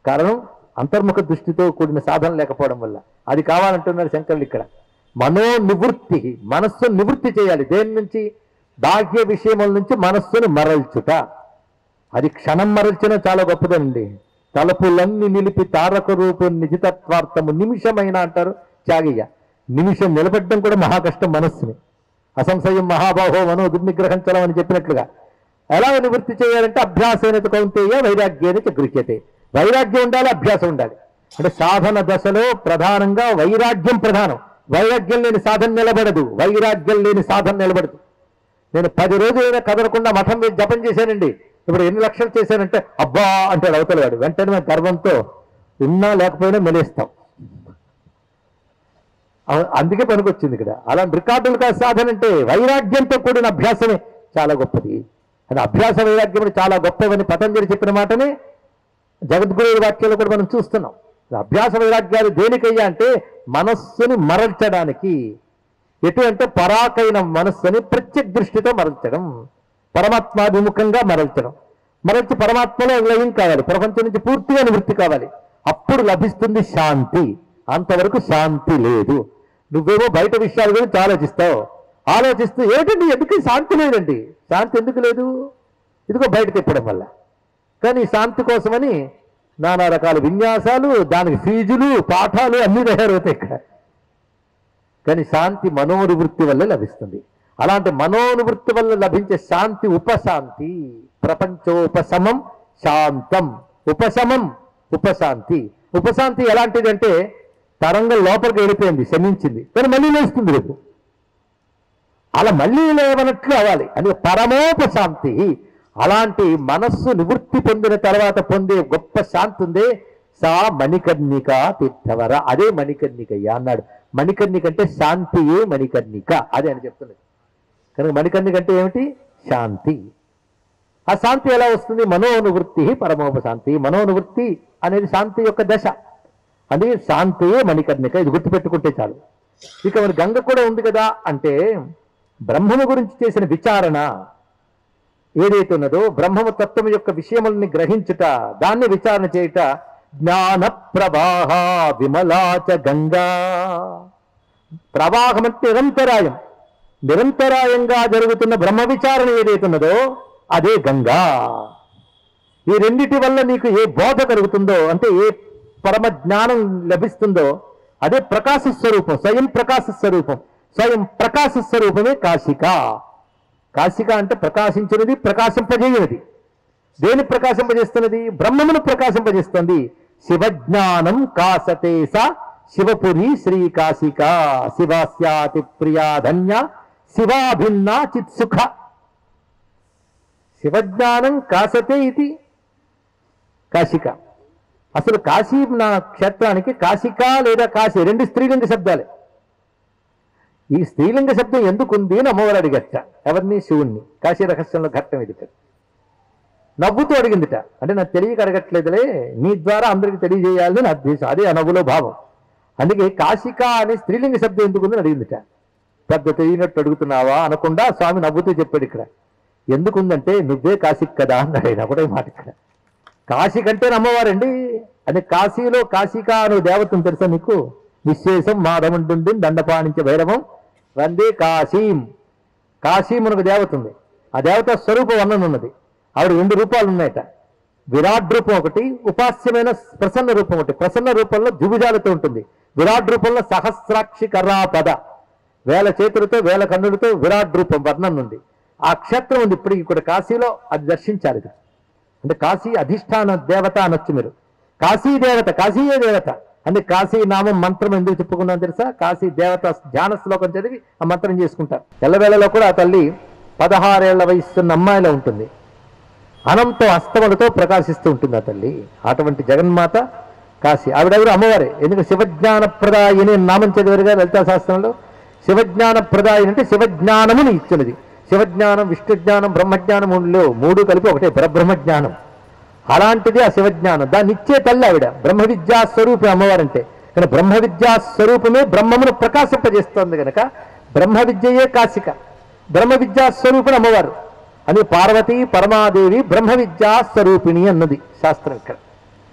కారణం అంతర్ముఖ దృష్టితో కూడిన సాధన లేకపోవడం వల్ల అది కావాలంటున్నారు శంకరులు ఇక్కడ మనో నివృత్తి మనస్సు నివృత్తి చేయాలి దేని నుంచి బాహ్య విషయముల నుంచి మనస్సును మరల్చుట అది క్షణం మరల్చిన చాలా గొప్పదండి తలపులన్నీ నిలిపి తారక రూపం నిజితత్వార్థము నిమిషమైన అంటారు త్యాగయ్య నిమిషం నిలబెట్టడం కూడా మహా కష్టం మనస్సుని అసంశయం మహాబాహో మనో దుర్నిగ్రహించడం అని చెప్పినట్లుగా ఎలా నివృత్తి చేయాలంటే అభ్యాసైనత కౌంతేయ వైరాగ్యేన చ గృహ్యతే వైరాగ్యం ఉండాలి అభ్యాసం ఉండాలి అంటే సాధన దశలో ప్రధానంగా వైరాగ్యం ప్రధానం వైరాగ్యం లేని సాధన నిలబడదు వైరాగ్యం లేని సాధన నిలబడదు నేను పది రోజులైనా కదలకుండా మఠం మీద జపం చేశానండి ఇప్పుడు ఎన్ని లక్షలు చేశానంటే అబ్బా అంటాడు అవతల వాడు వెంటనే మేము గర్వంతో ఉన్నా లేకపోయినా మెలేస్తాం అవ- అందుకే పనికొచ్చింది ఇక్కడ అలాంటి రికార్డులు కాదు సాధన అంటే వైరాగ్యంతో కూడిన అభ్యాసమే చాలా గొప్పది అది అభ్యాస వైరాగ్యం అంటే చాలా గొప్పవని పతంజలి చెప్పిన మాటనే జగద్గురు వాక్యాలు కూడా మనం చూస్తున్నాం ఈ అభ్యాస వైరాగ్యాలు దేనికయ్యా అంటే మనస్సుని మరల్చడానికి ఎటు అంటే పరాకైన మనస్సుని ప్రత్యేక దృష్టితో మరల్చడం పరమాత్మాభిముఖంగా మరల్చడం మరల్చి పరమాత్మలో లయం కావాలి ప్రపంచం నుంచి పూర్తిగా నివృత్తి కావాలి అప్పుడు లభిస్తుంది శాంతి అంతవరకు శాంతి లేదు నువ్వేమో బయట విషయాల గురించి ఆలోచిస్తావు ఆలోచిస్తూ ఏంటండి ఎందుకు ఈ శాంతి లేదండి శాంతి ఎందుకు లేదు ఇదిగో బయట తిప్పడం వల్ల కానీ శాంతి కోసమని నానా రకాల విన్యాసాలు దానికి ఫీజులు పాఠాలు అన్నీ తయారవుతాయి ఇక్కడ కానీ శాంతి మనోనివృత్తి వల్ల లభిస్తుంది అలాంటి మనోనివృత్తి వల్ల లభించే శాంతి ఉపశాంతి ప్రపంచోపశమం శాంతం ఉపశమం ఉపశాంతి ఉపశాంతి ఎలాంటిది అంటే తరంగం లోపలికి వెళ్ళిపోయింది శమించింది కానీ మళ్ళీ లేస్తుంది రేపు అలా మళ్ళీ లేవనట్లు అవ్వాలి అని పరమోపశాంతి అలాంటి మనస్సు నివృత్తి పొందిన తర్వాత పొందే గొప్ప శాంతి ఉందే సా మణికర్ణిక తీర్థవర అదే మణికర్ణికయ్య అన్నాడు మణికర్ణిక అంటే శాంతియే మణికర్ణిక అదే అని చెప్తున్నది కనుక మణికర్ణిక అంటే ఏమిటి శాంతి ఆ శాంతి ఎలా వస్తుంది మనోనువృత్తి పరమోపశాంతి మనోనువృత్తి అనేది శాంతి యొక్క దశ అది శాంతియే మణికర్ణిక ఇది గుర్తుపెట్టుకుంటే చాలు ఇక మరి గంగ కూడా ఉంది కదా అంటే బ్రహ్మము గురించి చేసిన విచారణ ఏదైతే ఉన్నదో బ్రహ్మము తత్వం యొక్క విషయములని గ్రహించుట దాన్ని విచారణ చేయుట జ్ఞాన ప్రవాహ విమలాచ గంగా ప్రవాహం అంటే నిరంతరాయం నిరంతరాయంగా జరుగుతున్న బ్రహ్మ విచారణ ఏదైతే ఉన్నదో అదే గంగా ఈ రెండిటి వల్ల నీకు ఏ బోధ కలుగుతుందో అంటే ఏ పరమ జ్ఞానం లభిస్తుందో అదే ప్రకాశ స్వరూపం స్వయం ప్రకాశ స్వరూపం స్వయం ప్రకాశ స్వరూపమే కాశిక కాశిక అంటే ప్రకాశించినది ప్రకాశింపజేయనిది దేని ప్రకాశింపజేస్తున్నది బ్రహ్మమును ప్రకాశింపజేస్తుంది శివజ్ఞానం కాసతే స శివపురి శ్రీ కాశిక శివాస్యాతి ప్రియా ధన్య శివాభిన్న చిత్సుఖ శివజ్ఞానం కాసతే ఇది కాశిక అసలు కాశీ నా క్షేత్రానికి కాశిక లేదా కాశీ రెండు స్త్రీలింగ శబ్దాలే ఈ స్త్రీలింగ శబ్దం ఎందుకు ఉంది అని అమ్మవారు అడిగట ఎవరిని శివుణ్ణి కాశీ రహస్యంలో ఘట్టం ఇది ఇక్కడ. నవ్వుతూ అడిగిందిట అంటే నాకు తెలియక అడగట్లేదులే నీ ద్వారా అందరికి తెలియజేయాలని నా ఉద్దేశం అదే ఆ నవ్వులో భావం అందుకే కాశిక అనే స్త్రీలింగ శబ్దం ఎందుకు ఉందని అడిగిందిట పెద్ద తెలియనట్టు అడుగుతున్నావా అనకుండా స్వామి నవ్వుతూ చెప్పాడు ఇక్కడ ఎందుకుందంటే నువ్వే కాశిక్ కదా అన్నాడు ఆయన ఒకటే మాట ఇక్కడ కాశీ కంటే అమ్మవారండి అని కాశీలో కాశిక అనే దేవతను తెలుసా నీకు విశేషం మాధవుంటుంది దండపాణించే భైరవం వందే కాశీం కాశీం మనకు దేవత ఉంది ఆ దేవత స్వరూప వర్ణన ఉన్నది ఆవిడ రెండు రూపాలు ఉన్నాయట విరాట్ రూపం ఒకటి ఉపాస్యమైన ప్రసన్న రూపం ఒకటి ప్రసన్న రూపంలో ద్విభుజాలతో ఉంటుంది విరాట్ రూపంలో సహస్రాక్షి కర్రాపద వేల చేతులతో వేల కన్నులతో విరాట్ రూపం వర్ణన ఉంది ఆ క్షేత్రం ఉంది ఇప్పుడు ఇక్కడ కాశీలో అది దర్శించాలి ఇది. అంటే కాశీ అధిష్టాన దేవత అనొచ్చు మీరు కాశీ దేవత కాశీయే దేవత అంటే కాశీ నామం మంత్రం ఎందుకు చెప్పుకున్నాం తెలుసా కాశీ దేవత ధ్యాన శ్లోకం చదివి ఆ మంత్రం చేసుకుంటారు ఎల్లవేళలో కూడా ఆ తల్లి పదహారేళ్ల వయసున్న అమ్మాయిలో ఉంటుంది అనంత అస్తములతో ప్రకాశిస్తూ ఉంటుంది ఆ తల్లి అటువంటి జగన్మాత కాశీ ఆవిడెవరు అమ్మవారే ఎందుకంటే శివజ్ఞాన ప్రదాయిని అని నామం చదివారుగా లలితా శాస్త్రంలో శివజ్ఞాన ప్రదాయిని అంటే శివజ్ఞానముని ఇచ్చినది శివజ్ఞానం విష్ణుజ్ఞానం బ్రహ్మజ్ఞానం మూడులో మూడు కలిపి ఒకటే పరబ్రహ్మజ్ఞానం అలాంటిది ఆ శివజ్ఞానం దాన్ని ఇచ్చే తల్లి ఆవిడ బ్రహ్మ విద్యా స్వరూపం అమ్మవారంటే కానీ బ్రహ్మ విద్యా స్వరూపమే బ్రహ్మమును ప్రకాశింపజేస్తోంది కనుక బ్రహ్మ విద్యయే కాశిక బ్రహ్మ విద్యా స్వరూపిణి అమ్మవారు అని పార్వతీ పరమాదేవి బ్రహ్మ విద్యా స్వరూపిణి అన్నది శాస్త్రం ఇక్కడ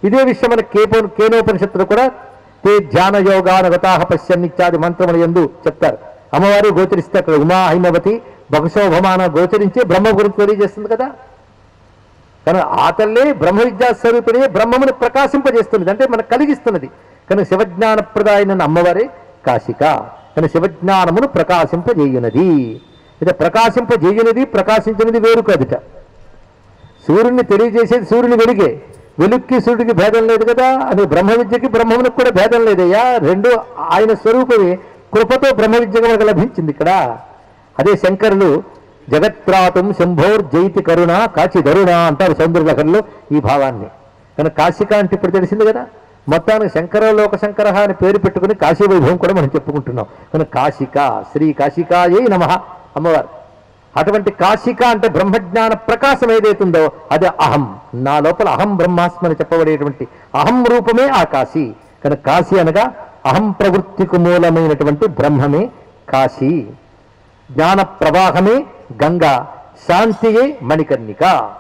ఇదే విషయం మన కేపో కేనోపనిషత్తులు కూడా తే ధ్యాన యోగానగతాహ పశ్యన్ ఇత్యాది మంత్రములు ఎందు చెప్తారు అమ్మవారు గోచరిస్తే అక్కడ ఉమా హైమవతి బహుశోభమాన గోచరించి బ్రహ్మ గురించి తెలియజేస్తుంది కదా కానీ ఆ తల్లే బ్రహ్మ విద్యా స్వరూపిణి బ్రహ్మముని ప్రకాశింపజేస్తున్నది అంటే మనకు కలిగిస్తున్నది కానీ శివజ్ఞాన ప్రదాయన అమ్మవారే కాశిక కానీ శివజ్ఞానమును ప్రకాశింపజేయునది ఇది ప్రకాశింపజేయునది ప్రకాశించినది వేరు కాదుట సూర్యుడిని తెలియజేసేది సూర్యుని వెలుగే వెలుక్కి సూర్యుడికి భేదం లేదు కదా అది బ్రహ్మ విద్యకి బ్రహ్మమునికి కూడా భేదం లేదయ్యా రెండు ఆయన స్వరూపమే కృపతో బ్రహ్మ విద్యగా మనకు లభించింది ఇక్కడ అదే శంకరులు జగత్రాతం శంభోర్ జైతి కరుణ కాచి దరుణ అంటారు సౌందర్యలహరిలో ఈ భావాన్ని కానీ కాశిక అంటే ఇప్పుడు తెలిసింది కదా మొత్తానికి శంకర లోక శంకర అని పేరు పెట్టుకుని కాశీ వైభవం కూడా మనం చెప్పుకుంటున్నాం కానీ కాశిక శ్రీ కాశికాయే నమ అమ్మవారు అటువంటి కాశిక అంటే బ్రహ్మజ్ఞాన ప్రకాశం ఏదైతుందో అది అహం నా లోపల అహం బ్రహ్మాస్మి అని చెప్పబడేటువంటి అహం రూపమే ఆ కాశీ కనుక కాశీ అనగా అహం ప్రవృత్తికి మూలమైనటువంటి బ్రహ్మమే కాశీ జ్ఞాన ప్రవాహమే గంగా శాంతియే మణికర్ణిక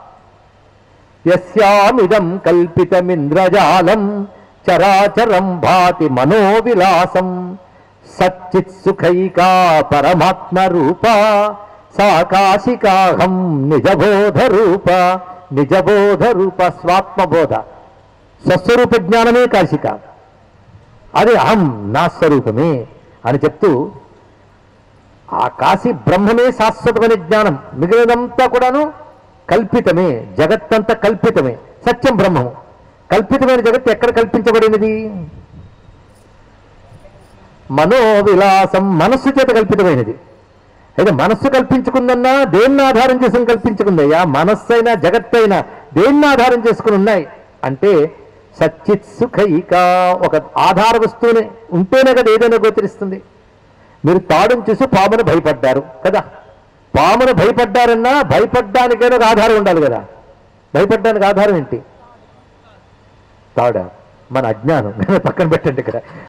యస్యామిదం కల్పితమింద్రజాలం చరాచరం భాతి మనోవిలాసం సచ్చిత్ సుఖైకా పరమాత్మ రూప సా కాశికాహం నిజబోధ రూప నిజబోధ రూప స్వాత్మబోధ స్వస్వరూప జ్ఞానమే కాశిక అది అహం నా స్వరూపమే అని చెప్తూ ఆ కాశీ బ్రహ్మమే శాశ్వతమైన జ్ఞానం మిగిలినంతా కూడాను కల్పితమే జగత్తంతా కల్పితమే సత్యం బ్రహ్మము కల్పితమైన జగత్తు ఎక్కడ కల్పించబడినది మనోవిలాసం మనస్సు చేత కల్పితమైనది అయితే మనస్సు కల్పించుకుందన్నా దేన్ని ఆధారం చేసుకుని కల్పించుకుందయ్యా మనస్సు అయినా జగత్తైనా దేన్ని ఆధారం చేసుకుని ఉన్నాయి అంటే సచ్చిత్ సుఖైక ఒక ఆధార వస్తువునే ఉంటేనే కదా ఏదైనా గోచరిస్తుంది మీరు తాడును చూసి పామును భయపడ్డారు కదా పామును భయపడ్డారన్నా భయపడ్డానికైనా ఒక ఆధారం ఉండాలి కదా భయపడ్డానికి ఆధారం ఏంటి తాడా మన అజ్ఞానం పక్కన పెట్టండి ఇక్కడ